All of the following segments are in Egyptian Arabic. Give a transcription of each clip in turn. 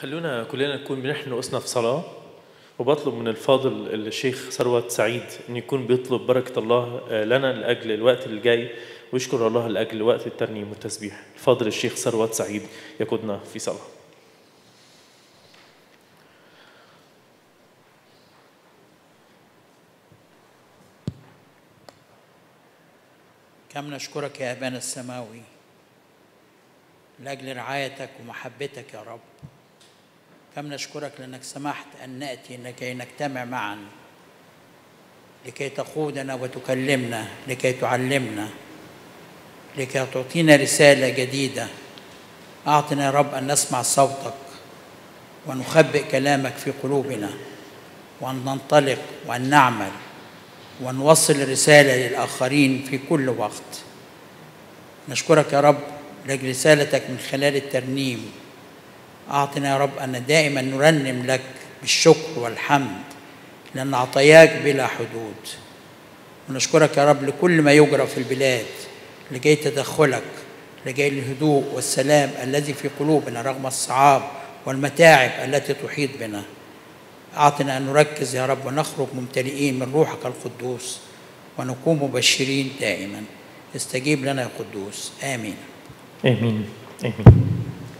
خلونا كلنا نكون بنحن رؤوسنا في صلاة وبطلب من الفاضل الشيخ ثروت سعيد أن يكون بيطلب بركة الله آه، لنا لأجل الوقت اللي جاي ويشكر الله لأجل وقت الترنيم والتسبيح الفاضل الشيخ ثروت سعيد يقودنا في صلاة كم نشكرك يا أبانا السماوي لأجل رعايتك ومحبتك يا رب كم نشكرك لأنك سمحت أن نأتي لكي نجتمع معا لكي تقودنا وتكلمنا لكي تعلمنا لكي تعطينا رسالة جديدة أعطنا يا رب أن نسمع صوتك ونخبئ كلامك في قلوبنا وأن ننطلق وأن نعمل ونوصل الرسالة للآخرين في كل وقت نشكرك يا رب لأجل رسالتك من خلال الترنيم أعطنا يا رب أن دائما نرنم لك بالشكر والحمد لأن عطاياك بلا حدود ونشكرك يا رب لكل ما يجرى في البلاد لجي تدخلك لجي الهدوء والسلام الذي في قلوبنا رغم الصعاب والمتاعب التي تحيط بنا أعطنا أن نركز يا رب ونخرج ممتلئين من روحك القدوس ونكون مبشرين دائما استجيب لنا يا قدوس آمين آمين آمين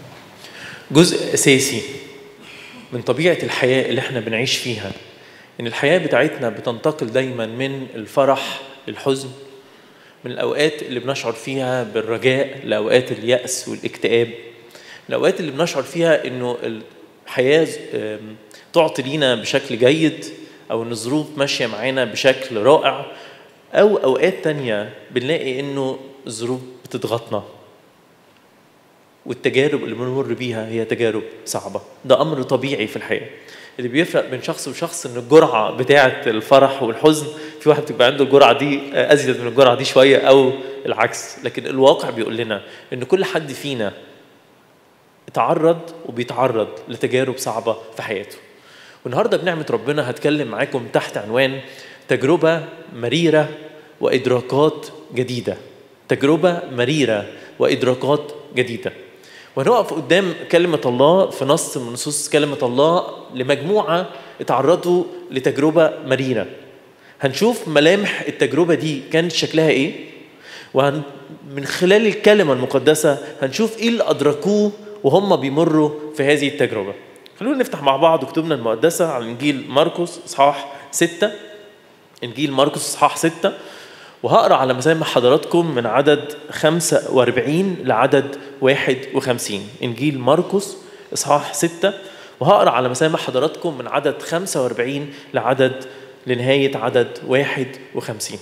جزء أساسي من طبيعة الحياة اللي احنا بنعيش فيها إن الحياة بتاعتنا بتنتقل دايما من الفرح للحزن من الأوقات اللي بنشعر فيها بالرجاء لأوقات اليأس والاكتئاب الأوقات اللي بنشعر فيها إنه الحياة آم، تعطي لينا بشكل جيد أو إن الظروف ماشية معانا بشكل رائع أو أوقات تانية بنلاقي إنه الظروف بتضغطنا والتجارب اللي بنمر بيها هي تجارب صعبة ده أمر طبيعي في الحياة اللي بيفرق بين شخص وشخص ان الجرعه بتاعه الفرح والحزن في واحد بتبقى عنده الجرعه دي ازيد من الجرعه دي شويه او العكس لكن الواقع بيقول لنا ان كل حد فينا اتعرض وبيتعرض لتجارب صعبه في حياته والنهارده بنعمه ربنا هتكلم معاكم تحت عنوان تجربه مريره وادراكات جديده تجربه مريره وادراكات جديده وهنقف قدام كلمة الله في نص من نصوص كلمة الله لمجموعة اتعرضوا لتجربة مريرة هنشوف ملامح التجربة دي كانت شكلها ايه وهن من خلال الكلمة المقدسة هنشوف ايه اللي أدركوه وهم بيمروا في هذه التجربة خلونا نفتح مع بعض كتبنا المقدسة على إنجيل مرقس إصحاح ستة إنجيل مرقس إصحاح ستة وهقرا على مسامع حضراتكم من عدد 45 لعدد 51 انجيل مرقس اصحاح 6 وهقرا على مسامع حضراتكم من عدد 45 لعدد لنهايه عدد 51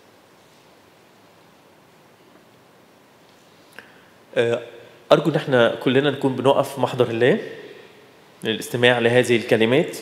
آه، ارجو ان احنا كلنا نكون بنقف في محضر الله للاستماع لهذه الكلمات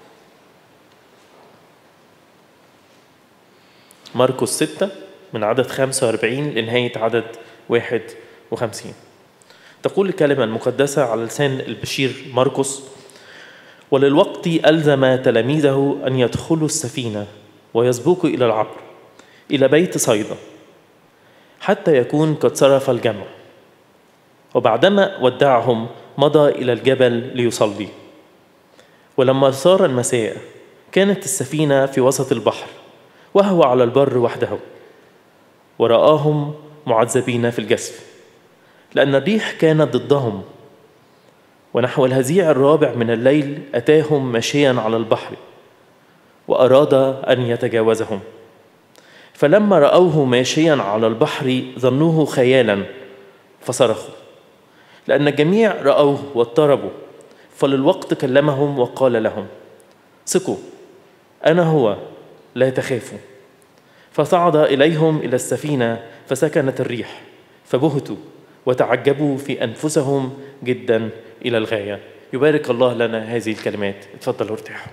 مرقس 6 من عدد 45 لنهاية عدد 51 تقول الكلمة المقدسة على لسان البشير مرقس وللوقت ألزم تلاميذه أن يدخلوا السفينة ويسبقوا إلى العبر إلى بيت صيدا حتى يكون قد صرف الجمع وبعدما ودعهم مضى إلى الجبل ليصلي ولما صار المساء كانت السفينة في وسط البحر وهو على البر وحده ورآهم معذبين في الجسف لأن الريح كانت ضدهم ونحو الهزيع الرابع من الليل أتاهم ماشيا على البحر وأراد أن يتجاوزهم فلما رأوه ماشيا على البحر ظنوه خيالا فصرخوا لأن الجميع رأوه واضطربوا فللوقت كلمهم وقال لهم ثقوا أنا هو لا تخافوا فصعد إليهم إلى السفينة فسكنت الريح فبهتوا وتعجبوا في أنفسهم جدا إلى الغاية يبارك الله لنا هذه الكلمات اتفضلوا ارتاحوا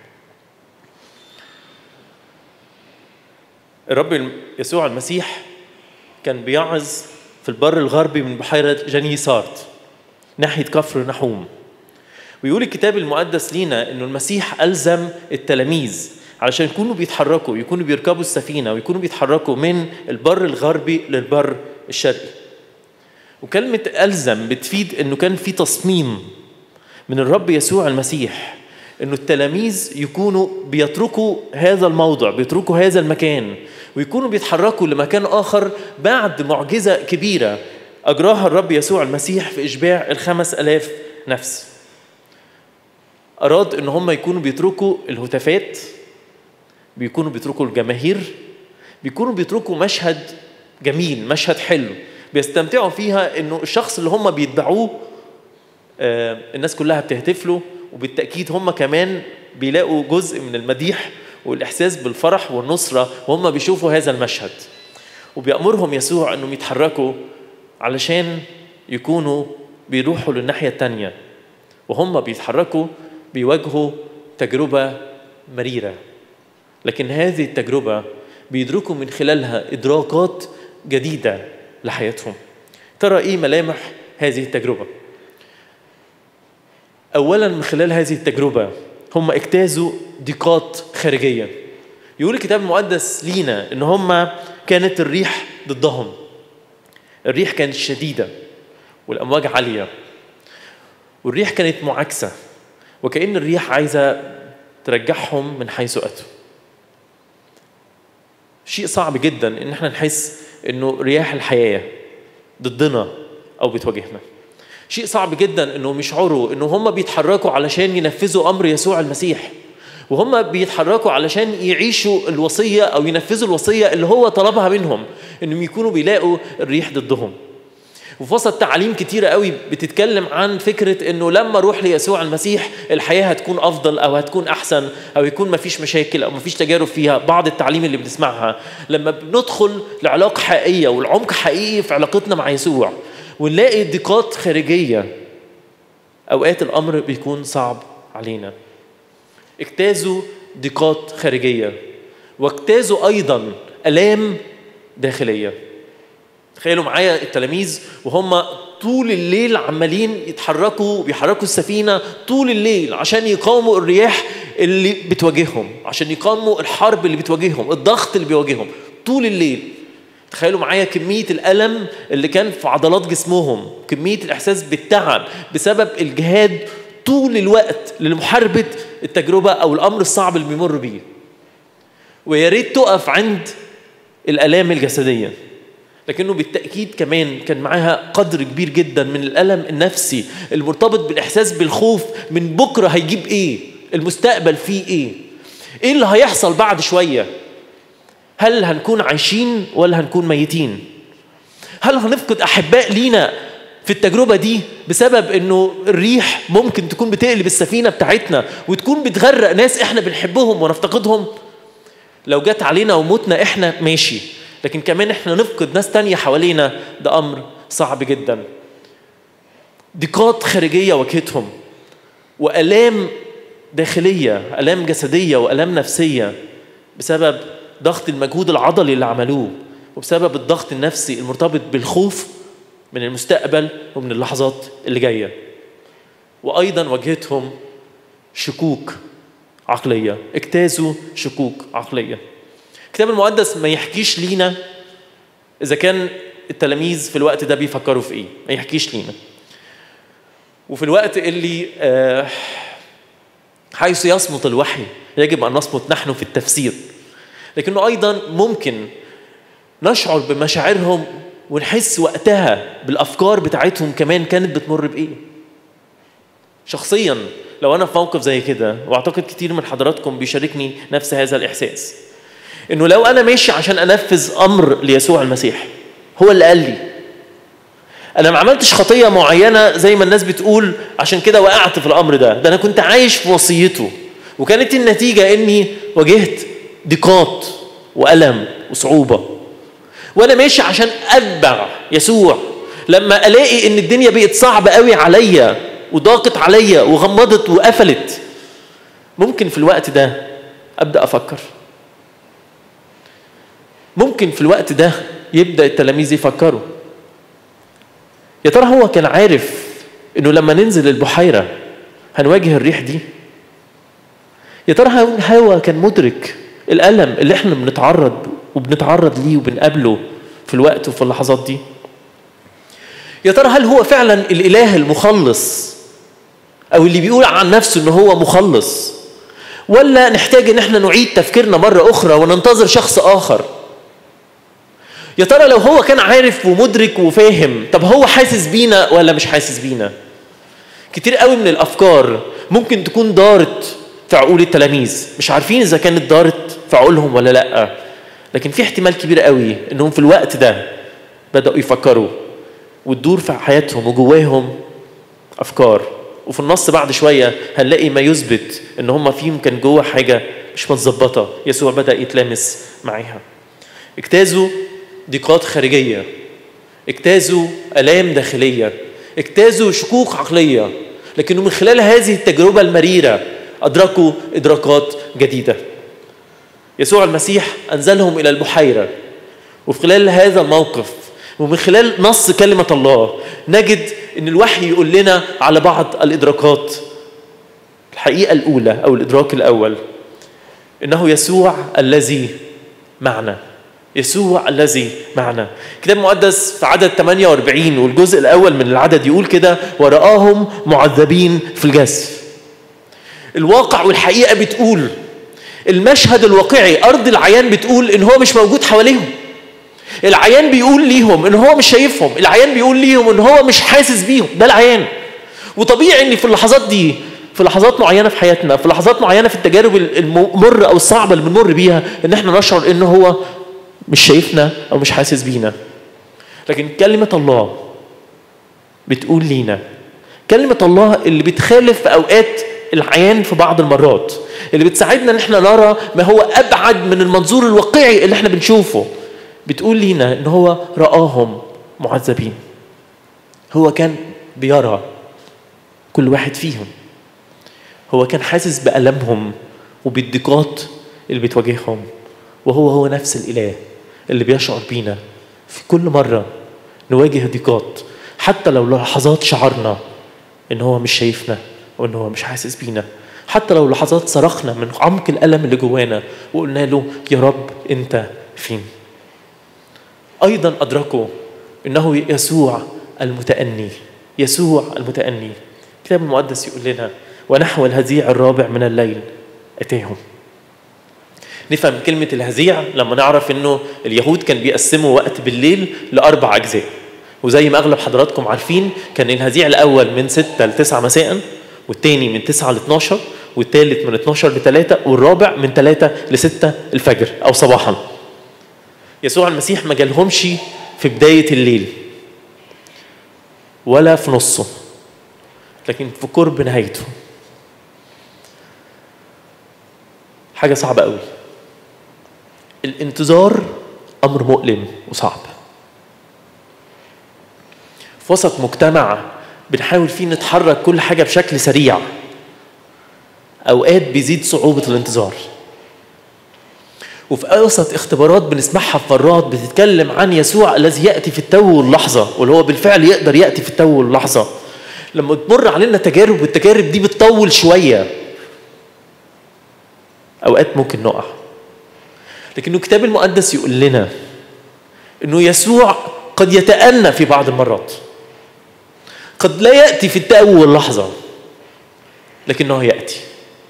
الرب يسوع المسيح كان بيعظ في البر الغربي من بحيرة جنيسارت ناحية كفر نحوم ويقول الكتاب المقدس لينا انه المسيح الزم التلاميذ علشان يكونوا بيتحركوا يكونوا بيركبوا السفينه ويكونوا بيتحركوا من البر الغربي للبر الشرقي وكلمه الزم بتفيد انه كان في تصميم من الرب يسوع المسيح انه التلاميذ يكونوا بيتركوا هذا الموضع بيتركوا هذا المكان ويكونوا بيتحركوا لمكان اخر بعد معجزه كبيره اجراها الرب يسوع المسيح في اشباع الخمس الاف نفس اراد ان هم يكونوا بيتركوا الهتافات بيكونوا بيتركوا الجماهير بيكونوا بيتركوا مشهد جميل مشهد حلو بيستمتعوا فيها انه الشخص اللي هم بيتبعوه آه، الناس كلها بتهتف له وبالتاكيد هم كمان بيلاقوا جزء من المديح والاحساس بالفرح والنصره وهم بيشوفوا هذا المشهد وبيامرهم يسوع انهم يتحركوا علشان يكونوا بيروحوا للناحيه الثانيه وهم بيتحركوا بيواجهوا تجربه مريره لكن هذه التجربه بيدركوا من خلالها ادراكات جديده لحياتهم ترى ايه ملامح هذه التجربه اولا من خلال هذه التجربه هم اجتازوا ضيقات خارجيه يقول الكتاب المقدس لينا ان هم كانت الريح ضدهم الريح كانت شديده والامواج عاليه والريح كانت معاكسه وكأن الريح عايزه ترجعهم من حيث اتوا شيء صعب جدا ان احنا نحس انه رياح الحياه ضدنا او بتواجهنا شيء صعب جدا انهم يشعروا ان هم بيتحركوا علشان ينفذوا امر يسوع المسيح وهم بيتحركوا علشان يعيشوا الوصيه او ينفذوا الوصيه اللي هو طلبها منهم انهم يكونوا بيلاقوا الريح ضدهم وفي وسط تعاليم كتيرة قوي بتتكلم عن فكرة انه لما اروح ليسوع المسيح الحياة هتكون افضل او هتكون احسن او يكون مفيش مشاكل او مفيش تجارب فيها بعض التعليم اللي بنسمعها لما بندخل لعلاقة حقيقية والعمق حقيقي في علاقتنا مع يسوع ونلاقي ضيقات خارجية اوقات الامر بيكون صعب علينا اجتازوا ضيقات خارجية واجتازوا ايضا الام داخليه تخيلوا معايا التلاميذ وهم طول الليل عمالين يتحركوا بيحركوا السفينه طول الليل عشان يقاوموا الرياح اللي بتواجههم عشان يقاوموا الحرب اللي بتواجههم الضغط اللي بيواجههم طول الليل تخيلوا معايا كمية الألم اللي كان في عضلات جسمهم كمية الإحساس بالتعب بسبب الجهاد طول الوقت لمحاربة التجربة أو الأمر الصعب اللي بيمر بيه ويا ريت تقف عند الآلام الجسدية لكنه بالتأكيد كمان كان معاها قدر كبير جدا من الألم النفسي المرتبط بالإحساس بالخوف من بكرة هيجيب إيه المستقبل فيه إيه إيه اللي هيحصل بعد شوية هل هنكون عايشين ولا هنكون ميتين هل هنفقد أحباء لينا في التجربة دي بسبب انه الريح ممكن تكون بتقلب السفينة بتاعتنا وتكون بتغرق ناس احنا بنحبهم ونفتقدهم لو جت علينا وموتنا احنا ماشي لكن كمان احنا نفقد ناس تانية حوالينا ده امر صعب جدا ضيقات خارجية واجهتهم والام داخلية الام جسدية والام نفسية بسبب ضغط المجهود العضلي اللي عملوه وبسبب الضغط النفسي المرتبط بالخوف من المستقبل ومن اللحظات اللي جايه وايضا واجهتهم شكوك عقليه اجتازوا شكوك عقليه الكتاب المقدس ما يحكيش لينا اذا كان التلاميذ في الوقت ده بيفكروا في ايه ما يحكيش لينا وفي الوقت اللي آه حيث يصمت الوحي يجب ان نصمت نحن في التفسير لكنه ايضا ممكن نشعر بمشاعرهم ونحس وقتها بالافكار بتاعتهم كمان كانت بتمر بايه شخصيا لو انا في موقف زي كده واعتقد كتير من حضراتكم بيشاركني نفس هذا الاحساس انه لو انا ماشي عشان انفذ امر ليسوع المسيح هو اللي قال لي انا ما عملتش خطيه معينه زي ما الناس بتقول عشان كده وقعت في الامر ده ده انا كنت عايش في وصيته وكانت النتيجه اني واجهت ضيقات والم وصعوبه وانا ماشي عشان اتبع يسوع لما الاقي ان الدنيا بقت صعبه قوي عليا وضاقت عليا وغمضت وقفلت ممكن في الوقت ده ابدا افكر ممكن في الوقت ده يبدا التلاميذ يفكروا يا ترى هو كان عارف انه لما ننزل البحيره هنواجه الريح دي يا ترى هو كان مدرك الالم اللي احنا بنتعرض وبنتعرض ليه وبنقابله في الوقت وفي اللحظات دي يا ترى هل هو فعلا الاله المخلص او اللي بيقول عن نفسه ان هو مخلص ولا نحتاج ان احنا نعيد تفكيرنا مره اخرى وننتظر شخص اخر يا ترى لو هو كان عارف ومدرك وفاهم طب هو حاسس بينا ولا مش حاسس بينا كتير قوي من الافكار ممكن تكون دارت في عقول التلاميذ مش عارفين اذا كانت دارت في عقولهم ولا لا لكن في احتمال كبير قوي انهم في الوقت ده بداوا يفكروا وتدور في حياتهم وجواهم افكار وفي النص بعد شويه هنلاقي ما يثبت ان هم فيهم كان جوه حاجه مش متظبطه يسوع بدا يتلامس معاها اجتازوا ضيقات خارجيه اجتازوا الام داخليه اجتازوا شكوك عقليه لكنه من خلال هذه التجربه المريره ادركوا ادراكات جديده يسوع المسيح انزلهم الى البحيره وفي خلال هذا الموقف ومن خلال نص كلمه الله نجد ان الوحي يقول لنا على بعض الادراكات الحقيقه الاولى او الادراك الاول انه يسوع الذي معنا يسوع الذي معنا كتاب مقدس في عدد 48 والجزء الاول من العدد يقول كده ورآهم معذبين في الجسر الواقع والحقيقه بتقول المشهد الواقعي ارض العيان بتقول ان هو مش موجود حواليهم العيان بيقول ليهم ان هو مش شايفهم العيان بيقول ليهم ان هو مش حاسس بيهم ده العيان وطبيعي ان في اللحظات دي في لحظات معينه في حياتنا في لحظات معينه في التجارب المره او الصعبه اللي بنمر بيها ان احنا نشعر ان هو مش شايفنا او مش حاسس بينا لكن كلمه الله بتقول لينا كلمه الله اللي بتخالف في اوقات العيان في بعض المرات اللي بتساعدنا ان احنا نرى ما هو ابعد من المنظور الواقعي اللي احنا بنشوفه بتقول لينا ان هو رآهم معذبين هو كان بيرى كل واحد فيهم هو كان حاسس بألمهم وبالضيقات اللي بتواجههم وهو هو نفس الإله اللي بيشعر بينا في كل مرة نواجه ضيقات حتى لو لحظات شعرنا ان هو مش شايفنا وان هو مش حاسس بينا حتى لو لحظات صرخنا من عمق الألم اللي جوانا وقلنا له يا رب أنت فين أيضا أدركوا أنه يسوع المتأني يسوع المتأني الكتاب المقدس يقول لنا ونحو الهزيع الرابع من الليل أتاهم نفهم كلمة الهزيع لما نعرف أنه اليهود كان بيقسموا وقت بالليل لأربع أجزاء وزي ما أغلب حضراتكم عارفين كان الهزيع الأول من 6 ل 9 مساء والتاني من 9 ل 12 والتالت من 12 ل 3 والرابع من 3 ل 6 الفجر أو صباحا يسوع المسيح ما جالهمش في بداية الليل ولا في نصه لكن في قرب نهايته حاجة صعبة قوي الانتظار أمر مؤلم وصعب في وسط مجتمع بنحاول فيه نتحرك كل حاجة بشكل سريع أوقات بيزيد صعوبة الانتظار وفي وسط اختبارات بنسمعها في مرات بتتكلم عن يسوع الذي ياتي في التو واللحظه واللي هو بالفعل يقدر ياتي في التو واللحظه لما تمر علينا تجارب والتجارب دي بتطول شويه اوقات ممكن نقع لكنه الكتاب المقدس يقول لنا انه يسوع قد يتأنى في بعض المرات قد لا يأتي في التو واللحظة لكنه يأتي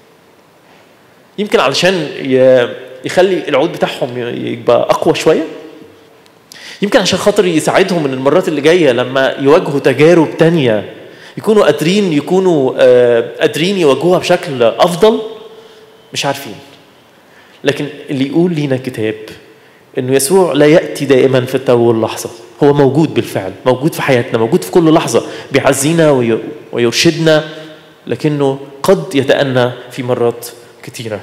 يمكن علشان يخلي العود بتاعهم يبقى اقوى شويه يمكن عشان خاطر يساعدهم من المرات اللي جايه لما يواجهوا تجارب تانية يكونوا قادرين يكونوا قادرين يواجهوها بشكل افضل مش عارفين لكن اللي يقول لينا الكتاب انه يسوع لا ياتي دائما في التو واللحظه هو موجود بالفعل موجود في حياتنا موجود في كل لحظه بيعزينا ويرشدنا لكنه قد يتأنى في مرات كثيره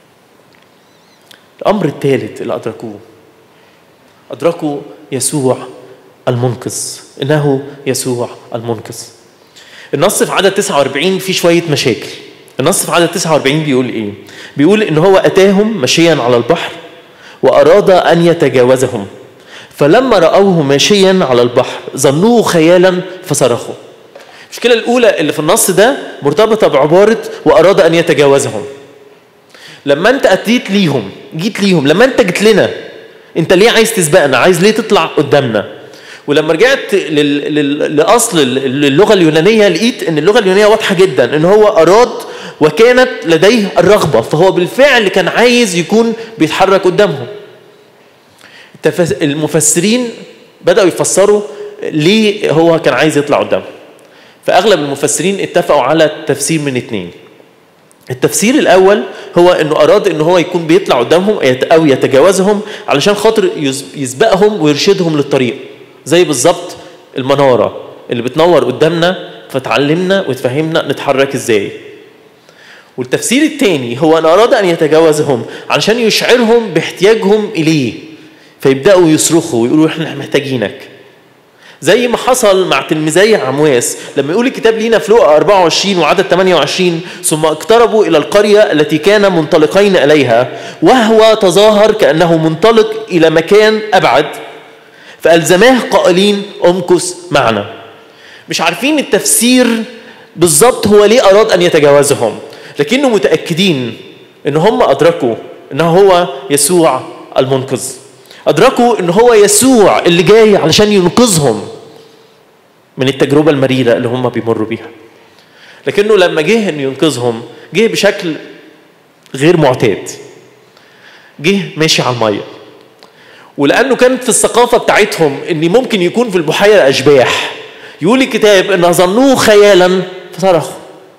الأمر الثالث اللي أدركوه أدركوا يسوع المنقذ إنه يسوع المنقذ النص في عدد 49 فيه شوية مشاكل النص في عدد 49 بيقول إيه؟ بيقول إن هو أتاهم مشيا على البحر وأراد أن يتجاوزهم فلما رأوه ماشيا على البحر ظنوه خيالا فصرخوا المشكلة الأولى اللي في النص ده مرتبطة بعبارة وأراد أن يتجاوزهم لما انت اتيت ليهم جيت ليهم لما انت جيت لنا انت ليه عايز تسبقنا عايز ليه تطلع قدامنا ولما رجعت لل... لل... لاصل اللغه اليونانيه لقيت ان اللغه اليونانيه واضحه جدا ان هو اراد وكانت لديه الرغبه فهو بالفعل كان عايز يكون بيتحرك قدامهم التفس... المفسرين بداوا يفسروا ليه هو كان عايز يطلع قدامهم فاغلب المفسرين اتفقوا على تفسير من اتنين التفسير الاول هو انه اراد ان هو يكون بيطلع قدامهم او يتجاوزهم علشان خاطر يسبقهم ويرشدهم للطريق زي بالظبط المناره اللي بتنور قدامنا فتعلمنا وتفهمنا نتحرك ازاي والتفسير الثاني هو ان اراد ان يتجاوزهم علشان يشعرهم باحتياجهم اليه فيبداوا يصرخوا ويقولوا احنا محتاجينك زي ما حصل مع تلميذي عمواس لما يقول الكتاب لينا في لوقا 24 وعدد 28 ثم اقتربوا الى القريه التي كان منطلقين اليها وهو تظاهر كانه منطلق الى مكان ابعد فالزماه قائلين امكث معنا مش عارفين التفسير بالظبط هو ليه اراد ان يتجاوزهم لكنه متاكدين ان هم ادركوا انه هو يسوع المنقذ أدركوا إن هو يسوع اللي جاي علشان ينقذهم من التجربة المريرة اللي هم بيمروا بيها لكنه لما جه إنه ينقذهم جه بشكل غير معتاد جه ماشي على المية ولأنه كانت في الثقافة بتاعتهم إن ممكن يكون في البحيرة أشباح يقول الكتاب إن ظنوه خيالا فصرخوا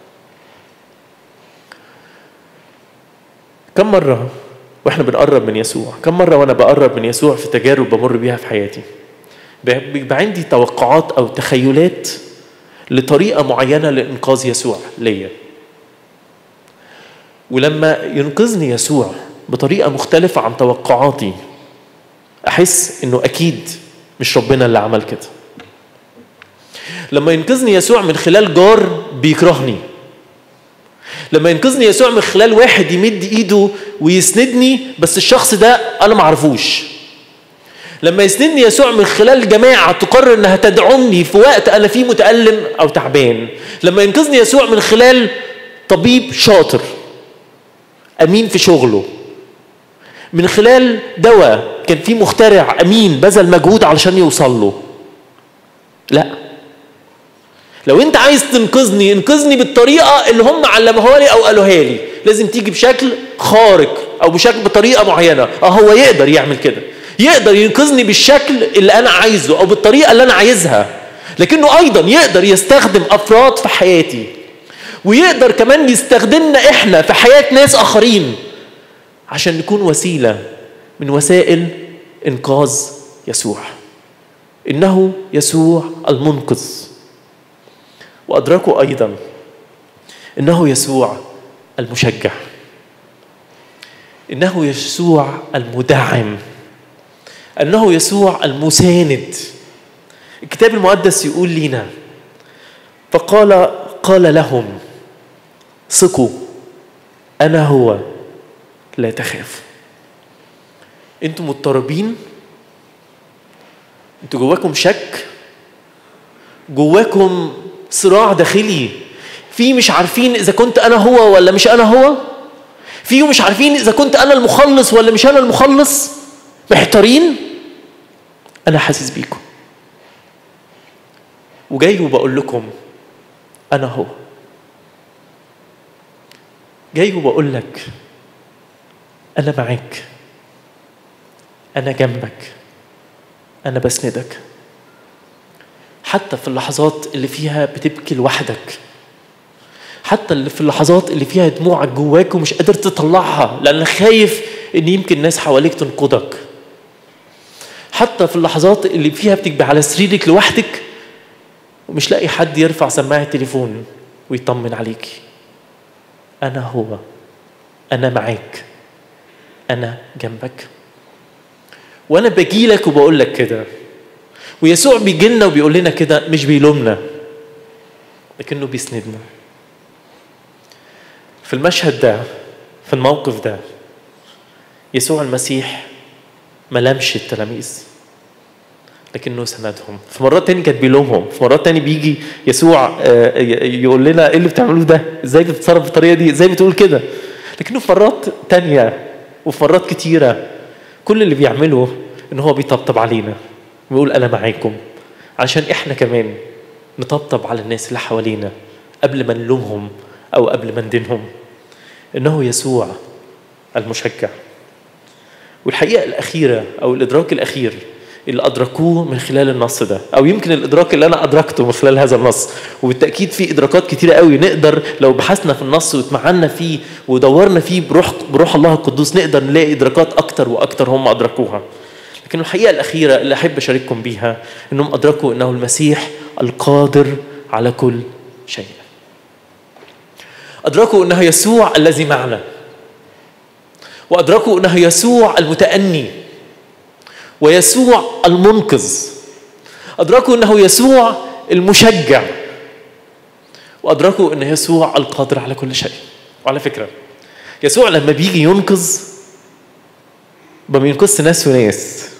كم مرة واحنا بنقرب من يسوع كم مره وانا بقرب من يسوع في تجارب بمر بيها في حياتي بيبقى عندي توقعات او تخيلات لطريقه معينه لانقاذ يسوع ليا ولما ينقذني يسوع بطريقه مختلفه عن توقعاتي احس انه اكيد مش ربنا اللي عمل كده لما ينقذني يسوع من خلال جار بيكرهني لما ينقذني يسوع من خلال واحد يمد ايده ويسندني بس الشخص ده انا ما اعرفوش لما يسندني يسوع من خلال جماعة تقرر انها تدعمني في وقت انا فيه متألم او تعبان لما ينقذني يسوع من خلال طبيب شاطر امين في شغله من خلال دواء كان فيه مخترع امين بذل مجهود علشان يوصل له لا لو انت عايز تنقذني انقذني بالطريقه اللي هم علموها لي او قالوها لي لازم تيجي بشكل خارق او بشكل بطريقه معينه اه هو يقدر يعمل كده يقدر ينقذني بالشكل اللي انا عايزه او بالطريقه اللي انا عايزها لكنه ايضا يقدر يستخدم افراد في حياتي ويقدر كمان يستخدمنا احنا في حياه ناس اخرين عشان نكون وسيله من وسائل انقاذ يسوع انه يسوع المنقذ وأدركوا أيضا إنه يسوع المشجع إنه يسوع المدعم أنه يسوع المساند الكتاب المقدس يقول لنا فقال قال لهم ثقوا أنا هو لا تخاف أنتم مضطربين أنتوا جواكم شك جواكم صراع داخلي في مش عارفين اذا كنت انا هو ولا مش انا هو في مش عارفين اذا كنت انا المخلص ولا مش انا المخلص محتارين انا حاسس بيكم وجاي وبقول لكم انا هو جاي وبقول لك انا معاك انا جنبك انا بسندك حتى في اللحظات اللي فيها بتبكي لوحدك حتى اللي في اللحظات اللي فيها دموعك جواك ومش قادر تطلعها لأنك خايف إن يمكن ناس حواليك تنقضك حتى في اللحظات اللي فيها بتبقى على سريرك لوحدك ومش لاقي حد يرفع سماعة التليفون ويطمن عليك أنا هو أنا معاك أنا جنبك وأنا بجيلك وبقول لك كده ويسوع بيجي لنا وبيقول لنا كده مش بيلومنا لكنه بيسندنا في المشهد ده في الموقف ده يسوع المسيح ما لمش التلاميذ لكنه سندهم في مرات تاني كان بيلومهم في مرات تاني بيجي يسوع يقول لنا ايه اللي بتعملوه ده ازاي بتتصرف بالطريقه دي ازاي بتقول كده لكنه في مرات تانية وفي مرات كتيرة كل اللي بيعمله ان هو بيطبطب علينا ويقول انا معاكم عشان احنا كمان نطبطب على الناس اللي حوالينا قبل ما نلومهم او قبل ما ندينهم انه يسوع المشجع والحقيقه الاخيره او الادراك الاخير اللي ادركوه من خلال النص ده او يمكن الادراك اللي انا ادركته من خلال هذا النص وبالتاكيد في ادراكات كتيره قوي نقدر لو بحثنا في النص واتمعنا فيه ودورنا فيه بروح بروح الله القدوس نقدر نلاقي ادراكات اكتر واكتر هم ادركوها لكن الحقيقه الاخيره اللي احب اشارككم بيها انهم ادركوا انه المسيح القادر على كل شيء ادركوا انه يسوع الذي معنا وادركوا انه يسوع المتاني ويسوع المنقذ ادركوا انه يسوع المشجع وادركوا ان يسوع القادر على كل شيء وعلى فكره يسوع لما بيجي ينقذ ما بينقذش ناس وناس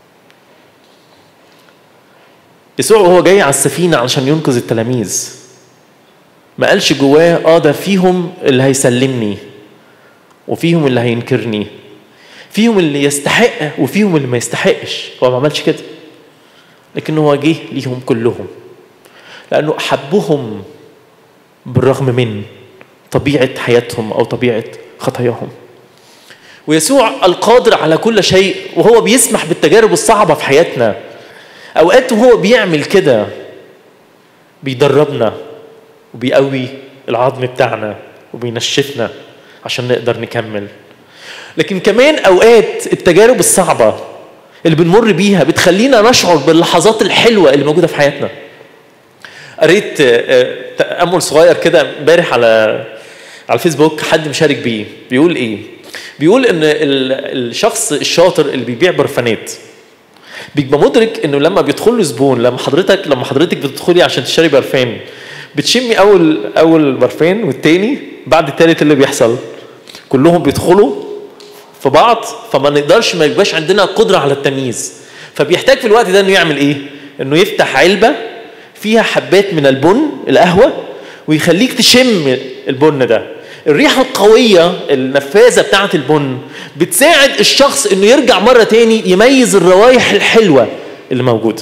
يسوع وهو جاي على السفينه علشان ينقذ التلاميذ ما قالش جواه اه ده فيهم اللي هيسلمني وفيهم اللي هينكرني فيهم اللي يستحق وفيهم اللي ما يستحقش هو ما عملش كده لكن هو جه ليهم كلهم لانه احبهم بالرغم من طبيعه حياتهم او طبيعه خطاياهم ويسوع القادر على كل شيء وهو بيسمح بالتجارب الصعبه في حياتنا اوقات وهو بيعمل كده بيدربنا وبيقوي العظم بتاعنا وبينشفنا عشان نقدر نكمل لكن كمان اوقات التجارب الصعبه اللي بنمر بيها بتخلينا نشعر باللحظات الحلوه اللي موجوده في حياتنا قريت تامل صغير كده امبارح على على الفيسبوك حد مشارك بيه بيقول ايه بيقول ان الشخص الشاطر اللي بيبيع برفانات بيبقى مدرك انه لما بيدخل له زبون لما حضرتك لما حضرتك بتدخلي عشان تشتري برفان بتشمي اول اول برفان والتاني بعد التالت اللي بيحصل كلهم بيدخلوا في بعض فما نقدرش ما يبقاش عندنا قدره على التمييز فبيحتاج في الوقت ده انه يعمل ايه انه يفتح علبه فيها حبات من البن القهوه ويخليك تشم البن ده الريحه القويه النفاذه بتاعه البن بتساعد الشخص انه يرجع مره تاني يميز الروائح الحلوه اللي موجوده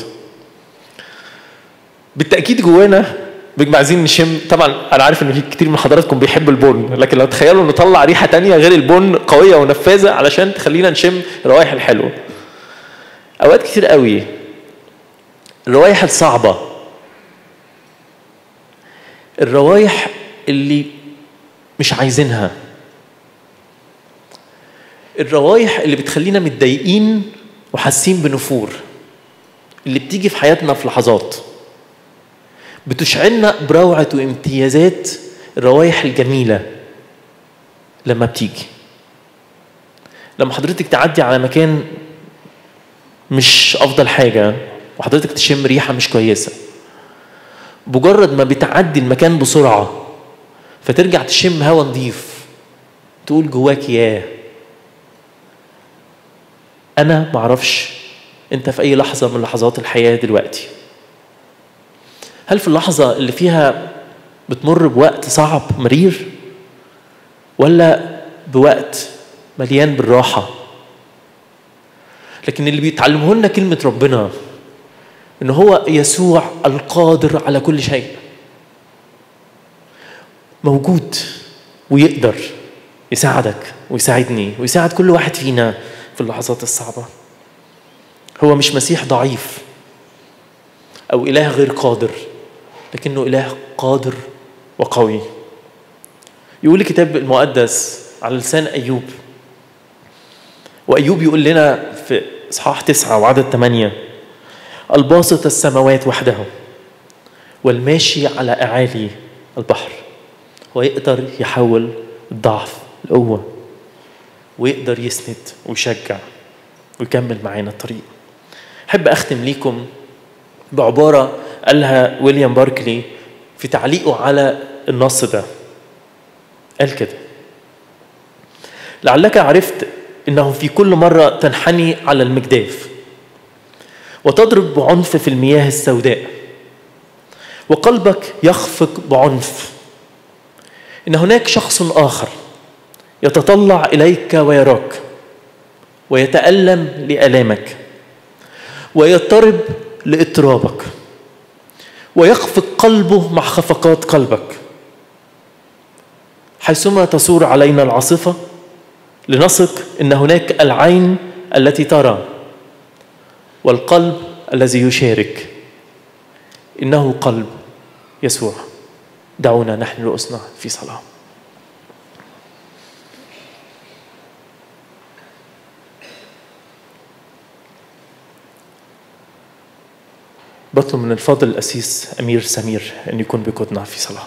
بالتاكيد جوانا بنبقى عايزين نشم طبعا انا عارف ان في كتير من حضراتكم بيحبوا البن لكن لو تخيلوا نطلع ريحه تانية غير البن قويه ونفاذه علشان تخلينا نشم الروائح الحلوه اوقات كتير قوي الروائح الصعبه الروائح اللي مش عايزينها الروائح اللي بتخلينا متضايقين وحاسين بنفور اللي بتيجي في حياتنا في لحظات بتشعرنا بروعة وامتيازات الروائح الجميلة لما بتيجي لما حضرتك تعدي على مكان مش أفضل حاجة وحضرتك تشم ريحة مش كويسة مجرد ما بتعدي المكان بسرعة فترجع تشم هوا نظيف تقول جواك ياه أنا معرفش أنت في أي لحظة من لحظات الحياة دلوقتي هل في اللحظة اللي فيها بتمر بوقت صعب مرير ولا بوقت مليان بالراحة لكن اللي بيتعلمه لنا كلمة ربنا إن هو يسوع القادر على كل شيء موجود ويقدر يساعدك ويساعدني ويساعد كل واحد فينا في اللحظات الصعبة هو مش مسيح ضعيف أو إله غير قادر لكنه إله قادر وقوي يقول الكتاب المقدس على لسان أيوب وأيوب يقول لنا في إصحاح تسعة وعدد ثمانية الباسط السماوات وحده والماشي على أعالي البحر ويقدر يحول الضعف القوة ويقدر يسند ويشجع ويكمل معانا الطريق أحب أختم ليكم بعبارة قالها ويليام باركلي في تعليقه على النص ده قال كده لعلك عرفت انه في كل مره تنحني على المجداف وتضرب بعنف في المياه السوداء وقلبك يخفق بعنف ان هناك شخص اخر يتطلع اليك ويراك ويتالم لالامك ويضطرب لاضطرابك ويخفق قلبه مع خفقات قلبك حيثما تصور علينا العاصفة لنثق ان هناك العين التي ترى والقلب الذي يشارك انه قلب يسوع دعونا نحن رؤوسنا في صلاه بطلب من الفاضل الأسيس أمير سمير أن يكون بقودنا في صلاة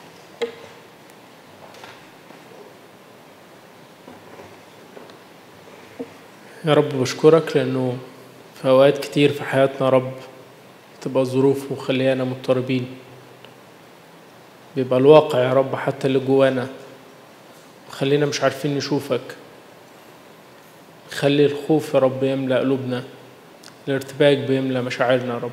يا رب بشكرك لأنه في أوقات كتير في حياتنا يا رب تبقى الظروف مخليانا مضطربين بيبقى الواقع يا رب حتى اللي جوانا خلينا مش عارفين نشوفك خلي الخوف يا رب يملأ قلوبنا الارتباك بيملأ مشاعرنا يا رب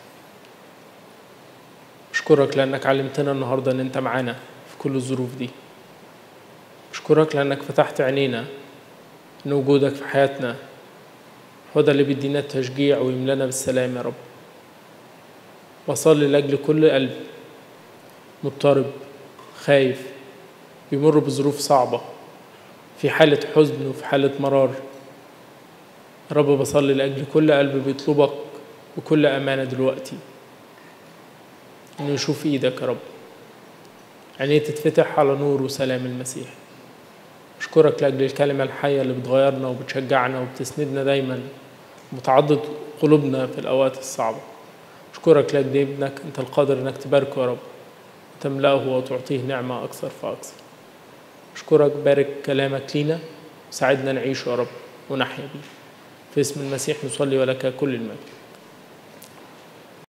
أشكرك لأنك علمتنا النهاردة إن أنت معانا في كل الظروف دي أشكرك لأنك فتحت عينينا إن وجودك في حياتنا هو ده اللي بيدينا التشجيع ويملانا بالسلام يا رب وصلي لأجل كل قلب مضطرب خايف بيمر بظروف صعبة في حالة حزن وفي حالة مرار يا رب بصلي لأجل كل قلب بيطلبك بكل أمانة دلوقتي إنه يشوف إيدك يا رب عينيه تتفتح على نور وسلام المسيح أشكرك لأجل الكلمة الحية اللي بتغيرنا وبتشجعنا وبتسندنا دايما وبتعضد قلوبنا في الأوقات الصعبة أشكرك لأجل ابنك أنت القادر إنك تباركه يا رب وتملأه وتعطيه نعمة أكثر فأكثر أشكرك بارك كلامك لينا وساعدنا نعيشه يا رب ونحيا بيه في اسم المسيح نصلي ولك كل المجد